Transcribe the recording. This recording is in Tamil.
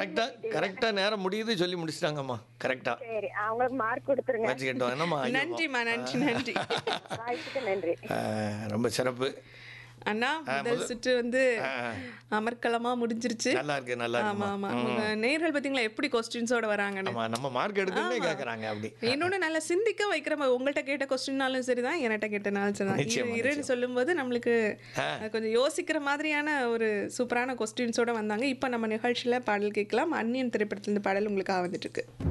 கரெக்டா கரெக்டா நேரம் முடியுது சொல்லி முடிச்சிட்டாங்கம்மா கரெக்டா சரி அவங்களுக்கு மார்க் கொடுத்துருங்க வச்சுக்கிட்டோம் என்னம்மா ஐயோ. நன்றிம்மா நன்றி நன்றி வாய்ப்புக்கு நன்றி ஆ, ரொம்ப சிறப்பு அண்ணா முதல் சுற்று வந்து அமர்க்கலமா முடிஞ்சிருச்சு நல்லா இருக்கு நல்லா ஆமா இருக்குமா ஆமா உங்க நேயர்கள் பாத்தீங்களா எப்படி கொஸ்டின்ஸோட வராங்கன்னு ஆமா நம்ம மார்க் எடுத்துன்னே கேக்குறாங்க அப்படி இன்னொன்னு நல்லா சிந்திக்க வைக்கிற மாதிரி உங்கள்கிட்ட கேட்ட கொஸ்டின்னாலும் சரிதான் என்கிட்ட கேட்டனாலும் சரிதான் நிச்சயமா, இரு இருன்னு சொல்லும்போது நம்மளுக்கு அது கொஞ்சம் யோசிக்கிற மாதிரியான ஒரு சூப்பரான கொஸ்டின்ஸோட வந்தாங்க இப்போ நம்ம நிகழ்ச்சியில பாடல் கேட்கலாம் அந்நியன் திரைப்படத்திலிருந்து பாடல் உங்களுக்காக வந்துட்டு இருக்கு